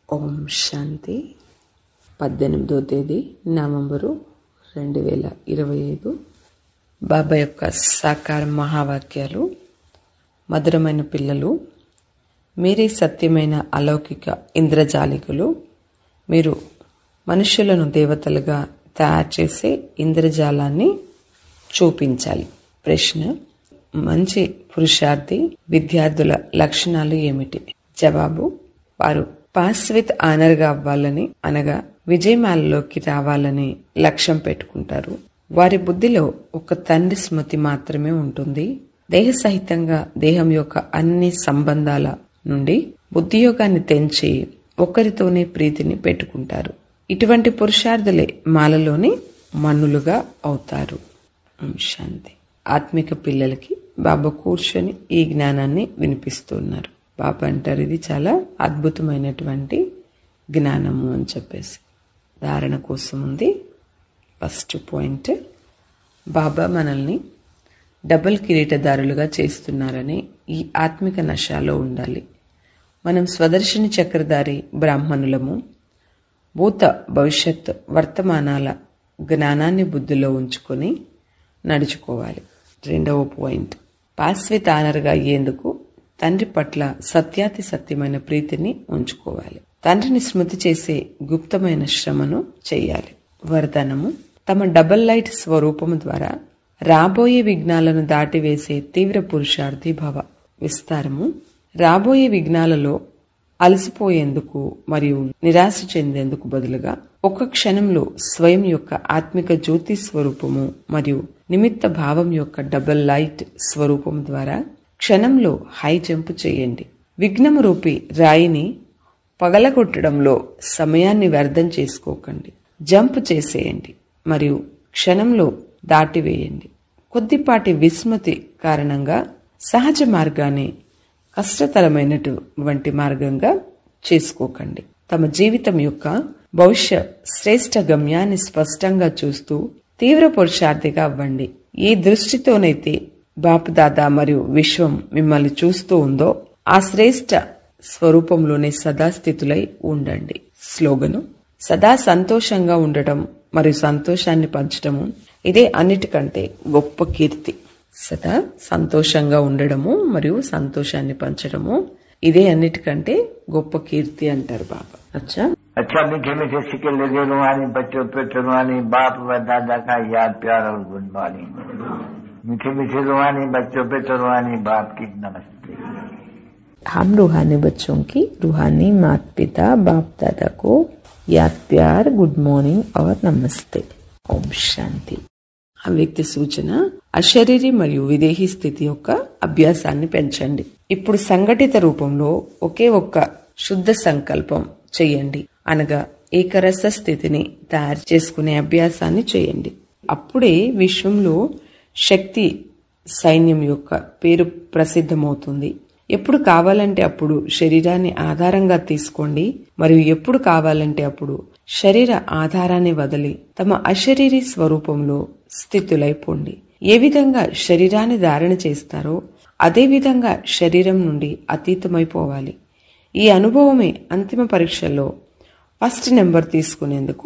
ఓం శాంతి పద్దెనిమిదో తేదీ నవంబరు రెండు వేల ఇరవై ఐదు బాబా యొక్క సాకార మహావాక్యాలు మధురమైన పిల్లలు మీరే సత్యమైన అలౌకిక ఇంద్రజాలికులు మీరు మనుషులను దేవతలుగా తయారు చేసే ఇంద్రజాలాన్ని చూపించాలి ప్రశ్న మంచి పురుషార్థి విద్యార్థుల లక్షణాలు ఏమిటి జవాబు వారు పాస్ విత్ ఆనర్గా అవ్వాలని అనగా విజయమాలలోకి రావాలని లక్ష్యం పెట్టుకుంటారు వారి బుద్ధిలో ఒక తండ్రి స్మృతి మాత్రమే ఉంటుంది దేహ సహితంగా దేహం యొక్క అన్ని సంబంధాల నుండి బుద్ధియోగాన్ని తెంచి ఒకరితోనే ప్రీతిని పెట్టుకుంటారు ఇటువంటి పురుషార్థులే మాలలోని మన్నులుగా అవుతారు ఓం శాంతి ఆత్మిక పిల్లలకి బాబా కూర్చొని ఈ జ్ఞానాన్ని వినిపిస్తున్నారు బాబా అంటారు ఇది చాలా అద్భుతమైనటువంటి జ్ఞానము అని చెప్పేసి ధారణ కోసం ఉంది ఫస్ట్ పాయింట్ బాబా మనల్ని డబుల్ కిరీటదారులుగా చేస్తున్నారని ఈ ఆత్మిక నశాలో ఉండాలి మనం స్వదర్శిని చక్రధారి బ్రాహ్మణులము భూత భవిష్యత్ వర్తమానాల జ్ఞానాన్ని బుద్ధిలో ఉంచుకొని నడుచుకోవాలి రెండవ పాయింట్ పాస్విత్ ఆనర్గా అయ్యేందుకు తండ్రి పట్ల సత్యాతి సత్యమైన ప్రీతిని ఉంచుకోవాలి తండ్రిని స్మృతి చేసే గుప్తమైన శ్రమను చేయాలి వరదానము తమ డబల్ లైట్ స్వరూపము ద్వారా రాబోయే విఘ్నాలను దాటివేసే తీవ్ర పురుషార్థి భవ విస్తారము రాబోయే విఘ్నాలలో అలసిపోయేందుకు మరియు నిరాశ చెందేందుకు బదులుగా ఒక క్షణంలో స్వయం యొక్క ఆత్మిక జ్యోతి స్వరూపము మరియు నిమిత్త భావం యొక్క డబల్ లైట్ స్వరూపం ద్వారా క్షణంలో హై జంప్ చేయండి విఘ్నము రూపి రాయిని పగలగొట్టడంలో సమయాన్ని వ్యర్థం చేసుకోకండి జంప్ చేసేయండి మరియు క్షణంలో దాటివేయండి కొద్దిపాటి విస్మృతి కారణంగా సహజ మార్గాన్ని కష్టతరమైనటువంటి మార్గంగా చేసుకోకండి తమ జీవితం యొక్క భవిష్య శ్రేష్ట గమ్యాన్ని స్పష్టంగా చూస్తూ తీవ్ర పురుషార్థిగా అవ్వండి ఈ దృష్టితోనైతే బాపుదాదా మరియు విశ్వం మిమ్మల్ని చూస్తూ ఉందో ఆ శ్రేష్ట స్వరూపంలోనే సదాస్థితులై ఉండండి స్లోగను సదా సంతోషంగా ఉండటం మరియు సంతోషాన్ని పంచటము ఇదే అన్నిటికంటే గొప్ప కీర్తి సదా సంతోషంగా ఉండడము మరియు సంతోషాన్ని పంచడము ఇదే అన్నిటికంటే గొప్ప కీర్తి అంటారు బాబా అచ్చా अच्छा मीठे मीठे सिक्के लगे रुहानी बच्चों पे रुहानी बाप व दादा का याद प्यार और गुड मॉर्निंग मीठे मीठे रुहानी बच्चों पे रुहानी बाप की नमस्ते हम रूहानी बच्चों की रूहानी माता पिता बाप दादा को याद प्यार गुड मॉर्निंग और नमस्ते ఓం శాంతి అవ్యక్తి సూచన అశరీరి మరియు విదేహీ స్థితి యొక్క అభ్యాసాన్ని పెంచండి ఇప్పుడు సంఘటిత రూపంలో ఒకే ఒక్క శుద్ధ సంకల్పం చేయండి అనగా ఏకరస స్థితిని తయారు చేసుకునే అభ్యాసాన్ని చేయండి అప్పుడే విశ్వంలో శక్తి సైన్యం యొక్క పేరు ప్రసిద్ధమవుతుంది ఎప్పుడు కావాలంటే అప్పుడు శరీరాన్ని ఆధారంగా తీసుకోండి మరియు ఎప్పుడు కావాలంటే అప్పుడు శరీర ఆధారాన్ని వదిలి తమ అశరీరి స్వరూపంలో స్థితులైపోండి ఏ విధంగా శరీరాన్ని ధారణ చేస్తారో అదే విధంగా శరీరం నుండి అతీతమైపోవాలి ఈ అనుభవమే అంతిమ పరీక్షల్లో ఫస్ట్ నెంబర్ తీసుకునేందుకు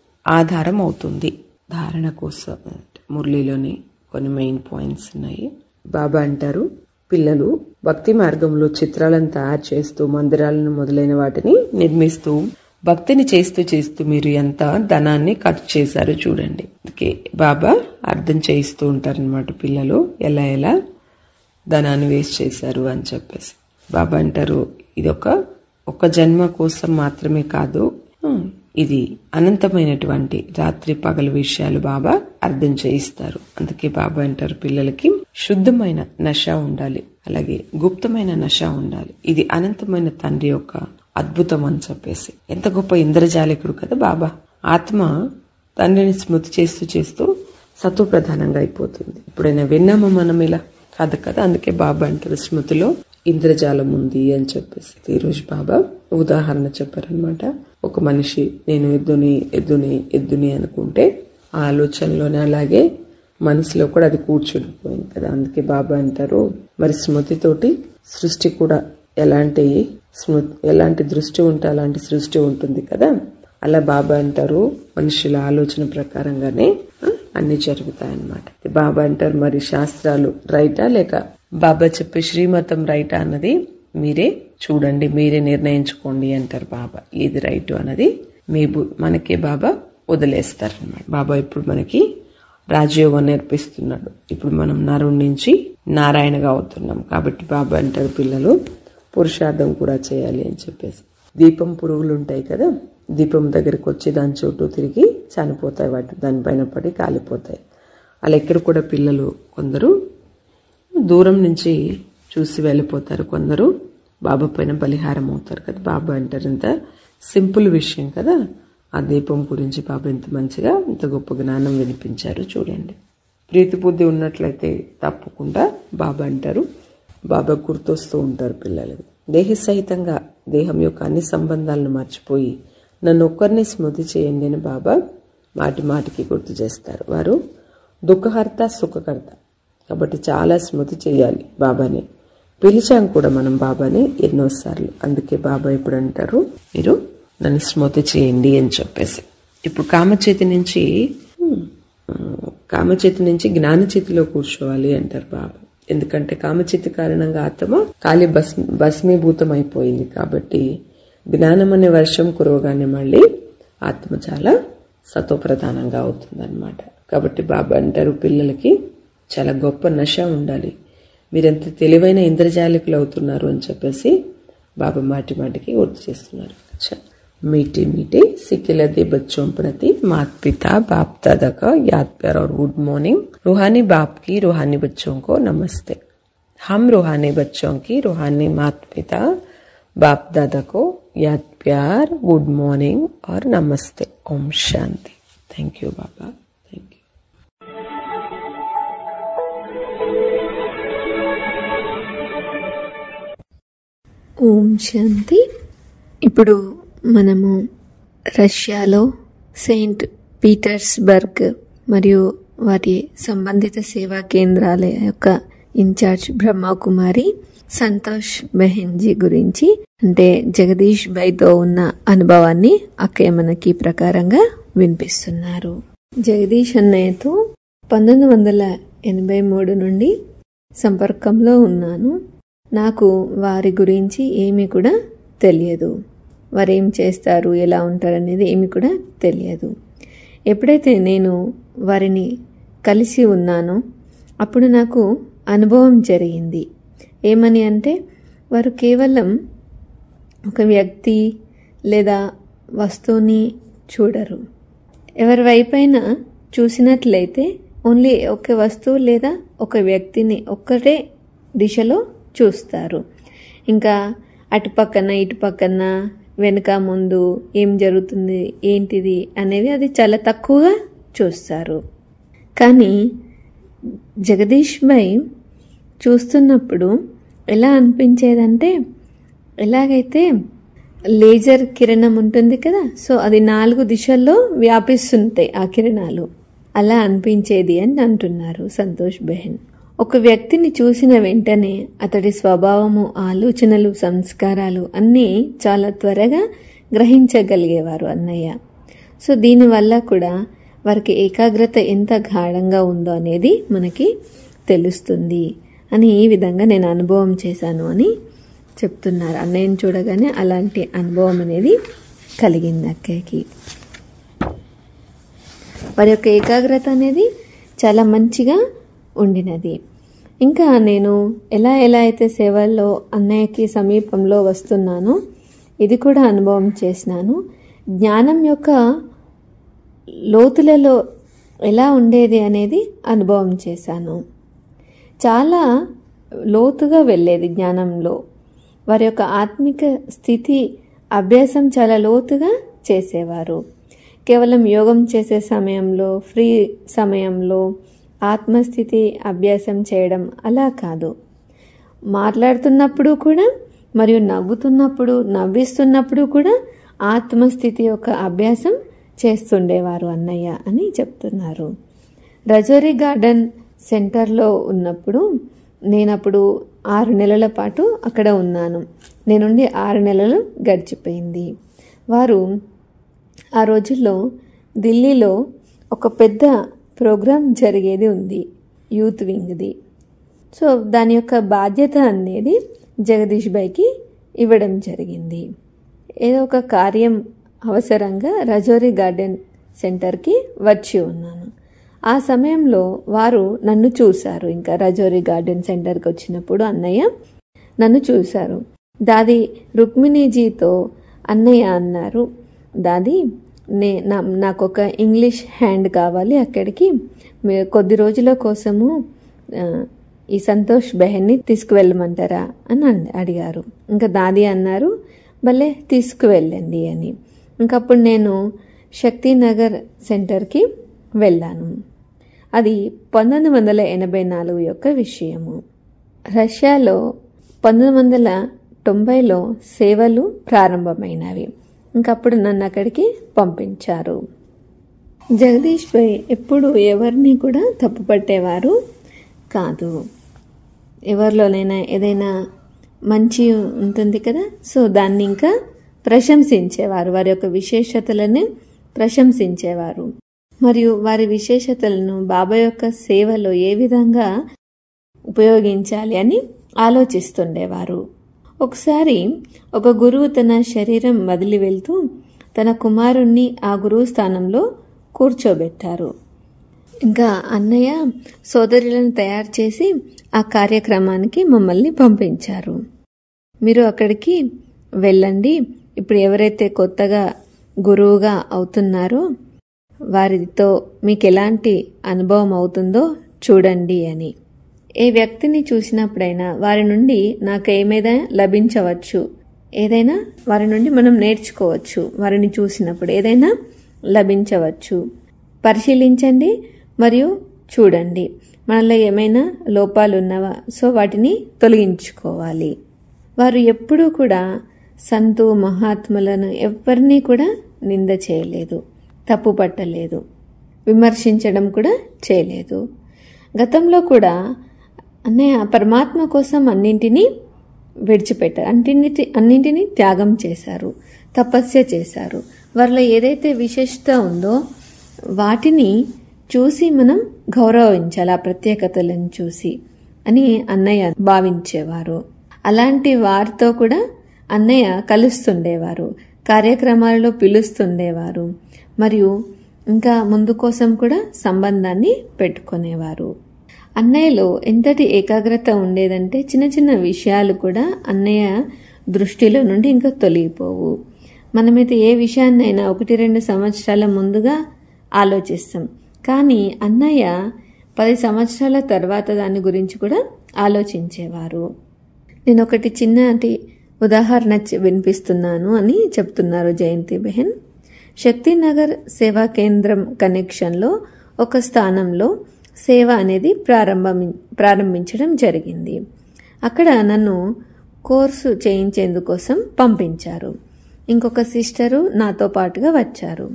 ఆధారం అవుతుంది ధారణ కోసం మురళిలోని కొన్ని మెయిన్ పాయింట్స్ ఉన్నాయి బాబా అంటారు పిల్లలు భక్తి మార్గంలో చిత్రాలను తయారు చేస్తూ మందిరాలను మొదలైన వాటిని నిర్మిస్తూ భక్తిని చేస్తూ చేస్తూ మీరు ఎంత ధనాన్ని ఖర్చు చేశారో చూడండి అందుకే బాబా అర్థం చేయిస్తూ ఉంటారనమాట పిల్లలు ఎలా ఎలా ధనాన్ని వేస్ట్ చేశారు అని చెప్పేసి బాబా అంటారు ఇది ఒక ఒక జన్మ కోసం మాత్రమే కాదు ఇది అనంతమైనటువంటి రాత్రి పగల విషయాలు బాబా అర్థం చేయిస్తారు అందుకే బాబా అంటారు పిల్లలకి శుద్ధమైన నష ఉండాలి అలాగే గుప్తమైన నష ఉండాలి ఇది అనంతమైన తండ్రి యొక్క అద్భుతం అని చెప్పేసి ఎంత గొప్ప ఇంద్రజాలికుడు కదా బాబా ఆత్మ తండ్రిని స్మృతి చేస్తూ చేస్తూ సత్వ ప్రధానంగా అయిపోతుంది ఇప్పుడైనా విన్నామా మనం ఇలా కాదు కదా అందుకే బాబా అంటారు స్మృతిలో ఇంద్రజాలం ఉంది అని చెప్పేసి ఈరోజు బాబా ఉదాహరణ చెప్పారనమాట ఒక మనిషి నేను ఎద్దుని ఎద్దుని ఎద్దుని అనుకుంటే ఆ ఆలోచనలోనే అలాగే మనసులో కూడా అది కూర్చుండిపోయింది కదా అందుకే బాబా అంటారు మరి స్మృతితోటి సృష్టి కూడా ఎలాంటి స్మృతి ఎలాంటి దృష్టి ఉంటే అలాంటి సృష్టి ఉంటుంది కదా అలా బాబా అంటారు మనుషుల ఆలోచన ప్రకారంగానే ఆ, అన్ని జరుగుతాయన్నమాట బాబా అంటారు మరి శాస్త్రాలు రైటా లేక బాబా చెప్పే శ్రీమతం రైటా అన్నది మీరే చూడండి మీరే నిర్ణయించుకోండి అంటారు బాబా ఏది రైట్ అన్నది మీ బు- మనకే బాబా వదిలేస్తారు అన్నమాట బాబా ఇప్పుడు మనకి రాజయోగం నేర్పిస్తున్నాడు ఇప్పుడు మనం నరుడి నుంచి నారాయణగా అవుతున్నాం కాబట్టి బాబా అంటారు పిల్లలు పురుషార్థం కూడా చేయాలి అని చెప్పేసి దీపం పురుగులు ఉంటాయి కదా దీపం దగ్గరికి వచ్చి దాని చుట్టూ తిరిగి చనిపోతాయి వాటి దానిపైన పడి కాలిపోతాయి అలా ఇక్కడ కూడా పిల్లలు కొందరు దూరం నుంచి చూసి వెళ్ళిపోతారు కొందరు బాబా పైన బలిహారం అవుతారు కదా బాబా అంటారు ఇంత సింపుల్ విషయం కదా ఆ దీపం గురించి బాబా ఇంత మంచిగా ఇంత గొప్ప జ్ఞానం వినిపించారు చూడండి ప్రీతి బుద్ధి ఉన్నట్లయితే తప్పకుండా బాబా అంటారు బాబా గుర్తొస్తూ ఉంటారు పిల్లలు దేహ సహితంగా దేహం యొక్క అన్ని సంబంధాలను మర్చిపోయి నన్ను ఒక్కరిని స్మృతి చేయండి అని బాబా మాటి మాటికి గుర్తు చేస్తారు వారు దుఃఖహర్త సుఖకర్త కాబట్టి చాలా స్మృతి చేయాలి బాబాని పిలిచాం కూడా మనం బాబాని ఎన్నోసార్లు అందుకే బాబా ఇప్పుడు అంటారు మీరు నన్ను స్మృతి చేయండి అని చెప్పేసి ఇప్పుడు కామచేతి నుంచి ఉమ్, కామచేతి నుంచి జ్ఞానచేతిలో కూర్చోవాలి అంటారు బాబా ఎందుకంటే కామచేతి కారణంగా ఆత్మ కాలి భస్ భస్మీభూతం అయిపోయింది కాబట్టి జ్ఞానం అనే వర్షం కురవగానే మళ్ళీ ఆత్మ చాలా సతోప్రధానంగా అవుతుందన్నమాట కాబట్టి బాబా అంటారు పిల్లలకి చాలా గొప్ప నశ ఉండాలి మీరెంత తెలివైన ఇంద్రజాలికులు అవుతున్నారు అని చెప్పేసి బాబా మాటి మాటికి గుర్తు చేస్తున్నారు अच्छा, मीठे मीठे सिकिलदे बच्चों प्रति माता पिता बाप दादा का याद प्यार और गुड मॉर्निंग रूहानी बाप की रूहानी बच्चों को नमस्ते हम रूहानी बच्चों की रूहानी माता पिता बाप दादा को याद प्यार गुड मॉर्निंग और नमस्ते ओम शांति थैंक यू बाबा थैंक यू ఓం శాంతి ఇప్పుడు మనము రష్యాలో సెయింట్ పీటర్స్బర్గ్ మరియు వాటి సంబంధిత సేవా కేంద్రాల యొక్క ఇన్ఛార్జ్ బ్రహ్మకుమారి సంతోష్ బెహెన్జీ గురించి అంటే జగదీష్ బైతో ఉన్న అనుభవాన్ని అక్కయ్య మనకి ఈ ప్రకారంగా వినిపిస్తున్నారు జగదీష్ అన్నయ్యతో పంతొమ్మిది వందల ఎనభై మూడు నుండి సంపర్కంలో ఉన్నాను నాకు వారి గురించి ఏమీ కూడా తెలియదు వారు ఏం చేస్తారు ఎలా ఉంటారు అనేది ఏమీ కూడా తెలియదు ఎప్పుడైతే నేను వారిని కలిసి ఉన్నానో అప్పుడు నాకు అనుభవం జరిగింది ఏమని అంటే వారు కేవలం ఒక వ్యక్తి లేదా వస్తువుని చూడరు ఎవరి వైపైనా చూసినట్లయితే ఓన్లీ ఒక వస్తువు లేదా ఒక వ్యక్తిని ఒక్కటే దిశలో చూస్తారు ఇంకా అటు పక్కన ఇటు పక్కన వెనుక ముందు ఏం జరుగుతుంది ఏంటిది అనేది అది చాలా తక్కువగా చూస్తారు కానీ జగదీష్ భాయ్ చూస్తున్నప్పుడు ఎలా అనిపించేదంటే ఎలాగైతే లేజర్ కిరణం ఉంటుంది కదా సో అది నాలుగు దిశల్లో వ్యాపిస్తుంటాయి ఆ కిరణాలు అలా అనిపించేది అని అంటున్నారు సంతోష్ బెహన్ ఒక వ్యక్తిని చూసిన వెంటనే అతడి స్వభావము ఆలోచనలు సంస్కారాలు అన్నీ చాలా త్వరగా గ్రహించగలిగేవారు అన్నయ్య సో దీనివల్ల కూడా వారికి ఏకాగ్రత ఎంత గాఢంగా ఉందో అనేది మనకి తెలుస్తుంది అని ఈ విధంగా నేను అనుభవం చేశాను అని చెప్తున్నారు అన్నయ్యని చూడగానే అలాంటి అనుభవం అనేది కలిగింది అక్కయ్యకి వారి యొక్క ఏకాగ్రత అనేది చాలా మంచిగా ఉండినది ఇంకా నేను ఎలా ఎలా అయితే సేవల్లో అన్నయ్యకి సమీపంలో వస్తున్నానో ఇది కూడా అనుభవం చేసినాను జ్ఞానం యొక్క లోతులలో ఎలా ఉండేది అనేది అనుభవం చేశాను చాలా లోతుగా వెళ్ళేది జ్ఞానంలో వారి యొక్క ఆత్మిక స్థితి అభ్యాసం చాలా లోతుగా చేసేవారు కేవలం యోగం చేసే సమయంలో ఫ్రీ సమయంలో ఆత్మస్థితి అభ్యాసం చేయడం అలా కాదు మాట్లాడుతున్నప్పుడు కూడా మరియు నవ్వుతున్నప్పుడు నవ్విస్తున్నప్పుడు కూడా ఆత్మస్థితి యొక్క అభ్యాసం చేస్తుండేవారు అన్నయ్య అని చెప్తున్నారు రజోరీ గార్డెన్ సెంటర్లో ఉన్నప్పుడు నేనప్పుడు ఆరు నెలల పాటు అక్కడ ఉన్నాను నేనుండి ఆరు నెలలు గడిచిపోయింది వారు ఆ రోజుల్లో ఢిల్లీలో ఒక పెద్ద ప్రోగ్రాం జరిగేది ఉంది యూత్ వింగ్ది సో దాని యొక్క బాధ్యత అనేది జగదీష్ బాయ్కి ఇవ్వడం జరిగింది ఏదో ఒక కార్యం అవసరంగా రజోరీ గార్డెన్ సెంటర్కి వచ్చి ఉన్నాను ఆ సమయంలో వారు నన్ను చూశారు ఇంకా రజోరీ గార్డెన్ సెంటర్కి వచ్చినప్పుడు అన్నయ్య నన్ను చూశారు దాది రుక్మిణీజీతో అన్నయ్య అన్నారు దాది నే నా నాకు ఒక ఇంగ్లీష్ హ్యాండ్ కావాలి అక్కడికి మీరు కొద్ది రోజుల కోసము ఆ, ఈ సంతోష్ బెహన్ని తీసుకువెళ్ళమంటారా అని అన్- అడిగారు ఇంకా దాది అన్నారు భలే తీసుకువెళ్ళండి అని ఇంకప్పుడు నేను శక్తినగర్ సెంటర్కి వెళ్ళాను అది పంతొమ్మిది వందల ఎనభై నాలుగు యొక్క విషయము రష్యాలో పంతొమ్మిది వందల తొంభైలో సేవలు ప్రారంభమైనవి ఇంకప్పుడు నన్ను అక్కడికి పంపించారు జగదీష్ భాయ్ ఎప్పుడు ఎవరిని కూడా తప్పుపట్టేవారు కాదు ఎవరిలోనైనా ఏదైనా మంచి ఉంటుంది కదా సో దాన్ని ఇంకా ప్రశంసించేవారు వారి యొక్క విశేషతలను ప్రశంసించేవారు మరియు వారి విశేషతలను బాబా యొక్క సేవలో ఏ విధంగా ఉపయోగించాలి అని ఆలోచిస్తుండేవారు ఒకసారి ఒక గురువు తన శరీరం వదిలి వెళ్తూ తన కుమారుణ్ణి ఆ గురువు స్థానంలో కూర్చోబెట్టారు ఇంకా అన్నయ్య సోదరులను తయారు చేసి ఆ కార్యక్రమానికి మమ్మల్ని పంపించారు మీరు అక్కడికి వెళ్ళండి ఇప్పుడు ఎవరైతే కొత్తగా గురువుగా అవుతున్నారో వారితో మీకు ఎలాంటి అనుభవం అవుతుందో చూడండి అని ఏ వ్యక్తిని చూసినప్పుడైనా వారి నుండి నాకు ఏమైనా లభించవచ్చు ఏదైనా వారి నుండి మనం నేర్చుకోవచ్చు వారిని చూసినప్పుడు ఏదైనా లభించవచ్చు పరిశీలించండి మరియు చూడండి మనలో ఏమైనా లోపాలు ఉన్నవా సో వాటిని తొలగించుకోవాలి వారు ఎప్పుడూ కూడా సంతు మహాత్ములను ఎవరినీ కూడా నింద చేయలేదు తప్పు పట్టలేదు విమర్శించడం కూడా చేయలేదు గతంలో కూడా అన్నయ్య పరమాత్మ కోసం అన్నింటినీ విడిచిపెట్టారు అన్నింటి అన్నింటినీ త్యాగం చేశారు తపస్య చేశారు వారిలో ఏదైతే విశిష్టత ఉందో వాటిని చూసి మనం గౌరవించాలి ఆ ప్రత్యేకతలను చూసి అని అన్నయ్య భావించేవారు అలాంటి వారితో కూడా అన్నయ్య కలుస్తుండేవారు కార్యక్రమాలలో పిలుస్తుండేవారు మరియు ఇంకా ముందు కోసం కూడా సంబంధాన్ని పెట్టుకునేవారు అన్నయ్యలో ఎంతటి ఏకాగ్రత ఉండేదంటే చిన్న చిన్న విషయాలు కూడా అన్నయ్య దృష్టిలో నుండి ఇంకా తొలగిపోవు మనమైతే ఏ విషయాన్నైనా ఒకటి రెండు సంవత్సరాల ముందుగా ఆలోచిస్తాం కానీ అన్నయ్య పది సంవత్సరాల తర్వాత దాని గురించి కూడా ఆలోచించేవారు నేను ఒకటి చిన్నటి ఉదాహరణ చె- వినిపిస్తున్నాను అని చెప్తున్నారు జయంతి బెహన్ శక్తినగర్ సేవా కేంద్రం కనెక్షన్లో ఒక స్థానంలో సేవ అనేది ప్రారంభమి ప్రారంభించడం జరిగింది అక్కడ నన్ను కోర్సు చేయించేందుకోసం పంపించారు ఇంకొక సిస్టరు నాతో పాటుగా వచ్చారు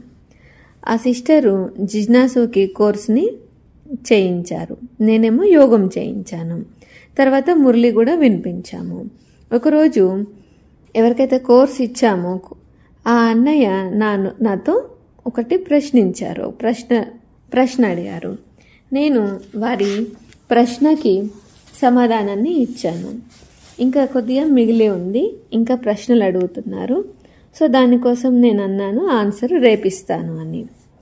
ఆ సిస్టరు జిజ్నాసుకి కోర్స్ని చేయించారు నేనేమో యోగం చేయించాను తర్వాత మురళి కూడా వినిపించాము ఒకరోజు ఎవరికైతే కోర్స్ ఇచ్చామో ఆ అన్నయ్య నా నాతో ఒకటి ప్రశ్నించారు ప్రశ్న ప్రశ్న అడిగారు నేను వారి ప్రశ్నకి సమాధానాన్ని ఇచ్చాను ఇంకా కొద్దిగా మిగిలి ఉంది ఇంకా ప్రశ్నలు అడుగుతున్నారు సో దానికోసం నేను అన్నాను ఆన్సర్ రేపిస్తాను అని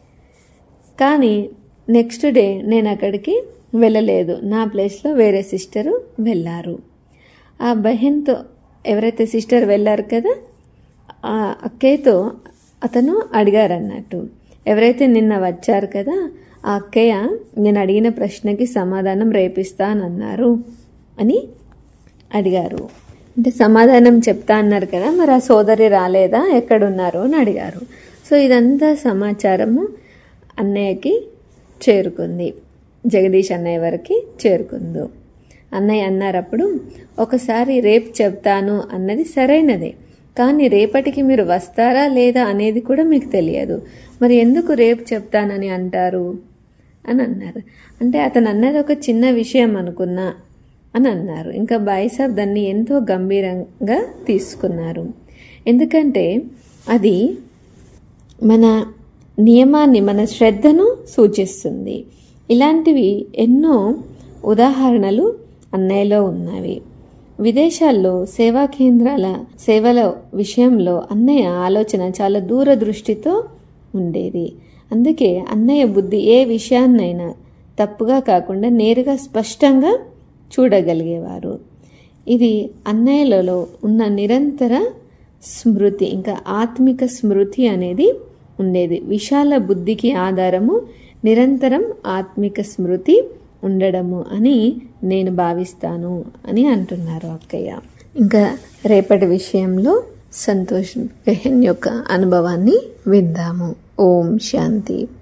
కానీ నెక్స్ట్ డే నేను అక్కడికి వెళ్ళలేదు నా ప్లేస్లో వేరే సిస్టరు వెళ్ళారు ఆ బహెన్తో ఎవరైతే సిస్టర్ వెళ్ళారు కదా ఆ అక్కయ్యతో అతను అడిగారు అన్నట్టు ఎవరైతే నిన్న వచ్చారు కదా ఆ అక్కయ్య నేను అడిగిన ప్రశ్నకి సమాధానం రేపిస్తానన్నారు అని అడిగారు అంటే సమాధానం చెప్తా అన్నారు కదా మరి ఆ సోదరి రాలేదా ఎక్కడున్నారు అని అడిగారు సో ఇదంతా సమాచారము అన్నయ్యకి చేరుకుంది జగదీష్ అన్నయ్య వరకు చేరుకుందు అన్నయ్య అన్నారు అప్పుడు ఒకసారి రేపు చెప్తాను అన్నది సరైనదే కానీ రేపటికి మీరు వస్తారా లేదా అనేది కూడా మీకు తెలియదు మరి ఎందుకు రేపు చెప్తానని అంటారు అని అన్నారు అంటే అతను అన్నది ఒక చిన్న విషయం అనుకున్నా అని అన్నారు ఇంకా బాయిసాబ్ దాన్ని ఎంతో గంభీరంగా తీసుకున్నారు ఎందుకంటే అది మన నియమాన్ని మన శ్రద్ధను సూచిస్తుంది ఇలాంటివి ఎన్నో ఉదాహరణలు అన్నయ్యలో ఉన్నవి విదేశాల్లో సేవా కేంద్రాల సేవల విషయంలో అన్నయ్య ఆలోచన చాలా దూరదృష్టితో ఉండేది అందుకే అన్నయ్య బుద్ధి ఏ విషయాన్నైనా తప్పుగా కాకుండా నేరుగా స్పష్టంగా చూడగలిగేవారు ఇది అన్నయ్యలలో ఉన్న నిరంతర స్మృతి ఇంకా ఆత్మిక స్మృతి అనేది ఉండేది విశాల బుద్ధికి ఆధారము నిరంతరం ఆత్మిక స్మృతి ఉండడము అని నేను భావిస్తాను అని అంటున్నారు అక్కయ్య ఇంకా రేపటి విషయంలో సంతోష్ బెహన్ యొక్క అనుభవాన్ని విందాము ఓం శాంతి